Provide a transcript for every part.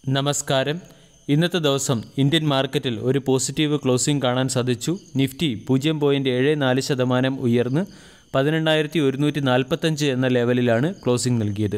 നമസ്കാരം ഇന്നത്തെ ദിവസം ഇന്ത്യൻ മാർക്കറ്റിൽ ഒരു പോസിറ്റീവ് ക്ലോസിംഗ് കാണാൻ സാധിച്ചു നിഫ്റ്റി പൂജ്യം പോയിൻറ്റ് ഏഴ് നാല് ശതമാനം ഉയർന്ന് പതിനെണ്ണായിരത്തി ഒരുന്നൂറ്റി നാൽപ്പത്തഞ്ച് എന്ന ലെവലിലാണ് ക്ലോസിംഗ് നൽകിയത്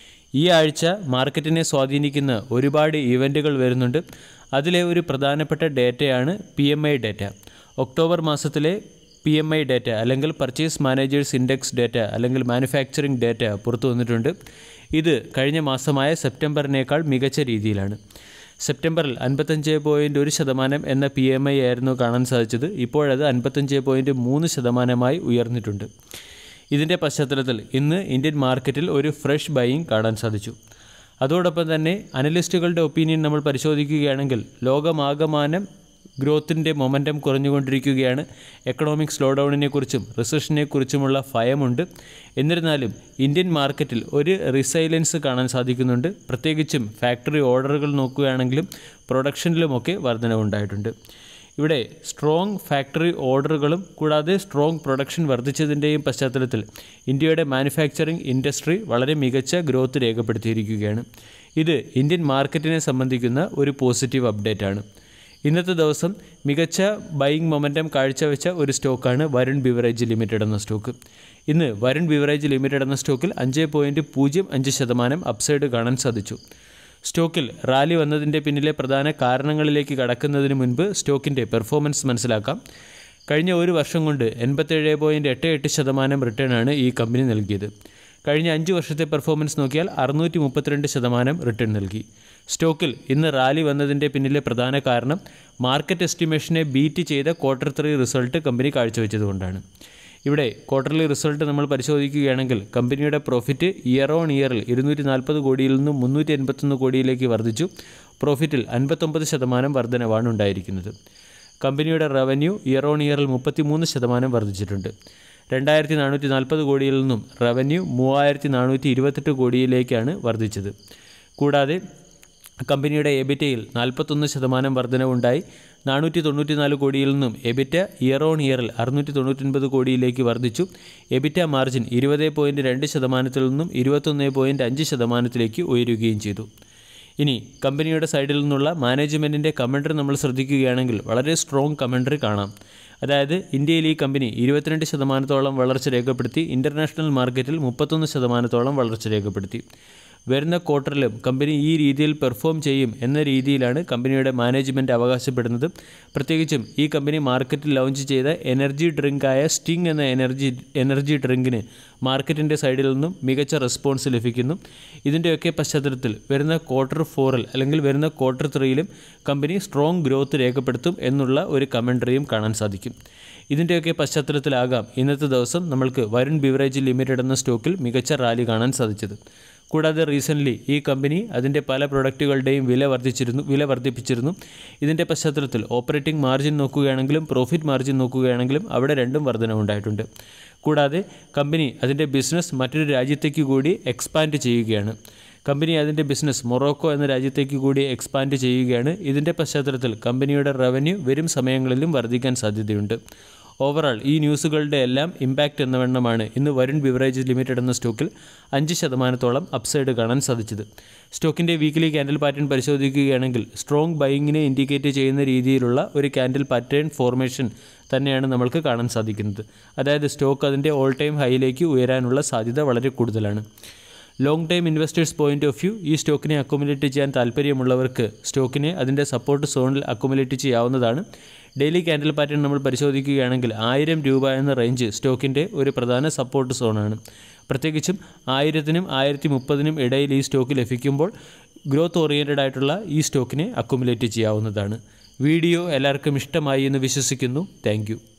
ഈ ആഴ്ച മാർക്കറ്റിനെ സ്വാധീനിക്കുന്ന ഒരുപാട് ഇവൻറ്റുകൾ വരുന്നുണ്ട് അതിലെ ഒരു പ്രധാനപ്പെട്ട ഡേറ്റയാണ് P M I data October മാസത്തിലെ പി എം ഐ ഡേറ്റ അല്ലെങ്കിൽ പർച്ചേസ് മാനേജേഴ്സ് ഇൻഡെക്സ് ഡേറ്റ അല്ലെങ്കിൽ മാനുഫാക്ചറിംഗ് ഡേറ്റ പുറത്തു വന്നിട്ടുണ്ട് ഇത് കഴിഞ്ഞ മാസമായ സെപ്റ്റംബറിനേക്കാൾ മികച്ച രീതിയിലാണ് സെപ്റ്റംബറിൽ അൻപത്തഞ്ച് പോയിൻറ്റ് ഒരു ശതമാനം എന്ന പി എം ഐ ആയിരുന്നു കാണാൻ സാധിച്ചത് ഇപ്പോഴത് അൻപത്തഞ്ച് പോയിൻറ്റ് മൂന്ന് ശതമാനമായി ഉയർന്നിട്ടുണ്ട് ഇതിൻ്റെ പശ്ചാത്തലത്തിൽ ഇന്ന് ഇന്ത്യൻ മാർക്കറ്റിൽ ഒരു ഫ്രഷ് ബൈയിങ് കാണാൻ സാധിച്ചു അതോടൊപ്പം തന്നെ അനലിസ്റ്റുകളുടെ ഒപ്പീനിയൻ നമ്മൾ പരിശോധിക്കുകയാണെങ്കിൽ ലോകമാകമാനം ഗ്രോത്തിൻ്റെ മൊമെൻറ്റം കുറഞ്ഞുകൊണ്ടിരിക്കുകയാണ് എക്കണോമിക് സ്ലോ ഡൗണിനെക്കുറിച്ചും റിസഷനെക്കുറിച്ചുമുള്ള ഭയമുണ്ട് എന്നിരുന്നാലും ഇന്ത്യൻ മാർക്കറ്റിൽ ഒരു റിസൈലൻസ് കാണാൻ സാധിക്കുന്നുണ്ട് പ്രത്യേകിച്ചും ഫാക്ടറി ഓർഡറുകൾ നോക്കുകയാണെങ്കിലും പ്രൊഡക്ഷനിലുമൊക്കെ വർധനവുണ്ടായിട്ടുണ്ട് ഇവിടെ സ്ട്രോങ് ഫാക്ടറി ഓർഡറുകളും കൂടാതെ സ്ട്രോങ് പ്രൊഡക്ഷൻ വർദ്ധിച്ചതിൻ്റെയും പശ്ചാത്തലത്തിൽ ഇന്ത്യയുടെ മാനുഫാക്ചറിംഗ് ഇൻഡസ്ട്രി വളരെ മികച്ച ഗ്രോത്ത് രേഖപ്പെടുത്തിയിരിക്കുകയാണ് ഇത് ഇന്ത്യൻ മാർക്കറ്റിനെ സംബന്ധിക്കുന്ന ഒരു പോസിറ്റീവ് അപ്ഡേറ്റ് ആണ് ഇന്നത്തെ ദിവസം മികച്ച ബൈയിങ് മൊമെൻറ്റം കാഴ്ചവെച്ച ഒരു സ്റ്റോക്കാണ് വരുൺ ബിവറേജ് ലിമിറ്റഡ് എന്ന സ്റ്റോക്ക് ഇന്ന് വരുൺ ബിവറേജ് ലിമിറ്റഡ് എന്ന സ്റ്റോക്കിൽ അഞ്ച് പോയിൻറ്റ് പൂജ്യം അഞ്ച് ശതമാനം അപ്സൈഡ് കാണാൻ സാധിച്ചു സ്റ്റോക്കിൽ റാലി വന്നതിൻ്റെ പിന്നിലെ പ്രധാന കാരണങ്ങളിലേക്ക് കടക്കുന്നതിന് മുൻപ് സ്റ്റോക്കിൻ്റെ പെർഫോമൻസ് മനസ്സിലാക്കാം കഴിഞ്ഞ ഒരു വർഷം കൊണ്ട് എൺപത്തേഴ് പോയിൻറ്റ് എട്ട് എട്ട് ശതമാനം റിട്ടേണാണ് ഈ കമ്പനി നൽകിയത് കഴിഞ്ഞ അഞ്ച് വർഷത്തെ പെർഫോമൻസ് നോക്കിയാൽ അറുന്നൂറ്റി മുപ്പത്തിരണ്ട് ശതമാനം റിട്ടേൺ നൽകി സ്റ്റോക്കിൽ ഇന്ന് റാലി വന്നതിൻ്റെ പിന്നിലെ പ്രധാന കാരണം മാർക്കറ്റ് എസ്റ്റിമേഷനെ ബീറ്റ് ചെയ്ത ക്വാർട്ടർ ത്രീ റിസൾട്ട് കമ്പനി കാഴ്ചവെച്ചതുകൊണ്ടാണ് ഇവിടെ ക്വാർട്ടർലി റിസൾട്ട് നമ്മൾ പരിശോധിക്കുകയാണെങ്കിൽ കമ്പനിയുടെ പ്രോഫിറ്റ് ഇയർ ഓൺ ഇയറിൽ ഇരുന്നൂറ്റി നാൽപ്പത് കോടിയിൽ നിന്നും മുന്നൂറ്റി എൺപത്തൊന്ന് കോടിയിലേക്ക് വർദ്ധിച്ചു പ്രോഫിറ്റിൽ അൻപത്തൊമ്പത് ശതമാനം വർധനവാണ് ഉണ്ടായിരിക്കുന്നത് കമ്പനിയുടെ റവന്യൂ ഇയർ ഓൺ ഇയറിൽ മുപ്പത്തിമൂന്ന് ശതമാനം വർദ്ധിച്ചിട്ടുണ്ട് രണ്ടായിരത്തി നാനൂറ്റി നാൽപ്പത് കോടിയിൽ നിന്നും റവന്യൂ മൂവായിരത്തി നാനൂറ്റി ഇരുപത്തെട്ട് കോടിയിലേക്കാണ് വർദ്ധിച്ചത് കൂടാതെ കമ്പനിയുടെ എബിറ്റയിൽ നാൽപ്പത്തൊന്ന് ശതമാനം വർധനവുണ്ടായി നാനൂറ്റി തൊണ്ണൂറ്റിനാല് കോടിയിൽ നിന്നും എബിറ്റ ഇയർ ഓൺ ഇയറിൽ അറുന്നൂറ്റി തൊണ്ണൂറ്റൊൻപത് കോടിയിലേക്ക് വർദ്ധിച്ചു എബിറ്റ മാർജിൻ ഇരുപത് പോയിൻറ്റ് രണ്ട് ശതമാനത്തിൽ നിന്നും ഇരുപത്തൊന്ന് പോയിൻറ്റ് അഞ്ച് ശതമാനത്തിലേക്ക് ഉയരുകയും ചെയ്തു ഇനി കമ്പനിയുടെ സൈഡിൽ നിന്നുള്ള മാനേജ്മെൻറ്റിൻ്റെ കമൻട്രി നമ്മൾ ശ്രദ്ധിക്കുകയാണെങ്കിൽ വളരെ സ്ട്രോങ് കമൻട്രി കാണാം അതായത് ഇന്ത്യയിൽ ഈ കമ്പനി ഇരുപത്തിരണ്ട് ശതമാനത്തോളം വളർച്ച രേഖപ്പെടുത്തി ഇൻ്റർനാഷണൽ മാർക്കറ്റിൽ മുപ്പത്തൊന്ന് ശതമാനത്തോളം വളർച്ച രേഖപ്പെടുത്തി വരുന്ന ക്വാർട്ടറിലും കമ്പനി ഈ രീതിയിൽ പെർഫോം ചെയ്യും എന്ന രീതിയിലാണ് കമ്പനിയുടെ മാനേജ്മെൻറ്റ് അവകാശപ്പെടുന്നത് പ്രത്യേകിച്ചും ഈ കമ്പനി മാർക്കറ്റിൽ ലോഞ്ച് ചെയ്ത എനർജി ഡ്രിങ്കായ സ്റ്റിംഗ് എന്ന എനർജി എനർജി ഡ്രിങ്കിന് മാർക്കറ്റിൻ്റെ സൈഡിൽ നിന്നും മികച്ച റെസ്പോൺസ് ലഭിക്കുന്നു ഇതിൻ്റെയൊക്കെ പശ്ചാത്തലത്തിൽ വരുന്ന ക്വാർട്ടർ ഫോറിൽ അല്ലെങ്കിൽ വരുന്ന ക്വാർട്ടർ ത്രീയിലും കമ്പനി സ്ട്രോങ് ഗ്രോത്ത് രേഖപ്പെടുത്തും എന്നുള്ള ഒരു കമൻട്രിയും കാണാൻ സാധിക്കും ഇതിൻ്റെയൊക്കെ പശ്ചാത്തലത്തിലാകാം ഇന്നത്തെ ദിവസം നമ്മൾക്ക് വരുൺ ബിവറേജ് ലിമിറ്റഡ് എന്ന സ്റ്റോക്കിൽ മികച്ച റാലി കാണാൻ സാധിച്ചത് കൂടാതെ റീസെൻ്റ്ലി ഈ കമ്പനി അതിൻ്റെ പല പ്രൊഡക്റ്റുകളുടെയും വില വർദ്ധിച്ചിരുന്നു വില വർദ്ധിപ്പിച്ചിരുന്നു ഇതിൻ്റെ പശ്ചാത്തലത്തിൽ ഓപ്പറേറ്റിംഗ് മാർജിൻ നോക്കുകയാണെങ്കിലും പ്രോഫിറ്റ് മാർജിൻ നോക്കുകയാണെങ്കിലും അവിടെ രണ്ടും വർധനവുണ്ടായിട്ടുണ്ട് കൂടാതെ കമ്പനി അതിൻ്റെ ബിസിനസ് മറ്റൊരു രാജ്യത്തേക്ക് കൂടി എക്സ്പാൻഡ് ചെയ്യുകയാണ് കമ്പനി അതിൻ്റെ ബിസിനസ് മൊറോക്കോ എന്ന രാജ്യത്തേക്ക് കൂടി എക്സ്പാൻഡ് ചെയ്യുകയാണ് ഇതിൻ്റെ പശ്ചാത്തലത്തിൽ കമ്പനിയുടെ റവന്യൂ വരും സമയങ്ങളിലും വർദ്ധിക്കാൻ സാധ്യതയുണ്ട് ഓവറാൾ ഈ ന്യൂസുകളുടെ എല്ലാം ഇമ്പാക്റ്റ് എന്ന വണ്ണമാണ് ഇന്ന് വരുൺ ബിവറേജ് ലിമിറ്റഡ് എന്ന സ്റ്റോക്കിൽ അഞ്ച് ശതമാനത്തോളം അപ്സൈഡ് കാണാൻ സാധിച്ചത് സ്റ്റോക്കിൻ്റെ വീക്കിലി ക്യാൻഡിൽ പാറ്റേൺ പരിശോധിക്കുകയാണെങ്കിൽ സ്ട്രോങ് ബൈയിങ്ങിനെ ഇൻഡിക്കേറ്റ് ചെയ്യുന്ന രീതിയിലുള്ള ഒരു ക്യാൻഡിൽ പാറ്റേൺ ഫോർമേഷൻ തന്നെയാണ് നമ്മൾക്ക് കാണാൻ സാധിക്കുന്നത് അതായത് സ്റ്റോക്ക് അതിൻ്റെ ഓൾ ടൈം ഹൈയിലേക്ക് ഉയരാനുള്ള സാധ്യത വളരെ കൂടുതലാണ് long time investors point of view ഈ സ്റ്റോക്കിനെ അക്കുമുലേറ്റ് ചെയ്യാൻ താല്പര്യമുള്ളവർക്ക് സ്റ്റോക്കിനെ അതിൻ്റെ സപ്പോർട്ട് സോണിൽ അക്കുമുലേറ്റ് ചെയ്യാവുന്നതാണ് ഡെയിലി ക്യാൻഡിൽ പാറ്റേൺ നമ്മൾ പരിശോധിക്കുകയാണെങ്കിൽ ആയിരം രൂപ എന്ന റേഞ്ച് സ്റ്റോക്കിൻ്റെ ഒരു പ്രധാന സപ്പോർട്ട് സോണാണ് പ്രത്യേകിച്ചും ആയിരത്തിനും ആയിരത്തി മുപ്പതിനും ഇടയിൽ ഈ സ്റ്റോക്ക് ലഭിക്കുമ്പോൾ ഗ്രോത്ത് ഓറിയൻറ്റഡ് ആയിട്ടുള്ള ഈ സ്റ്റോക്കിനെ അക്കുമുലേറ്റ് ചെയ്യാവുന്നതാണ് വീഡിയോ എല്ലാവർക്കും ഇഷ്ടമായി എന്ന് വിശ്വസിക്കുന്നു താങ്ക്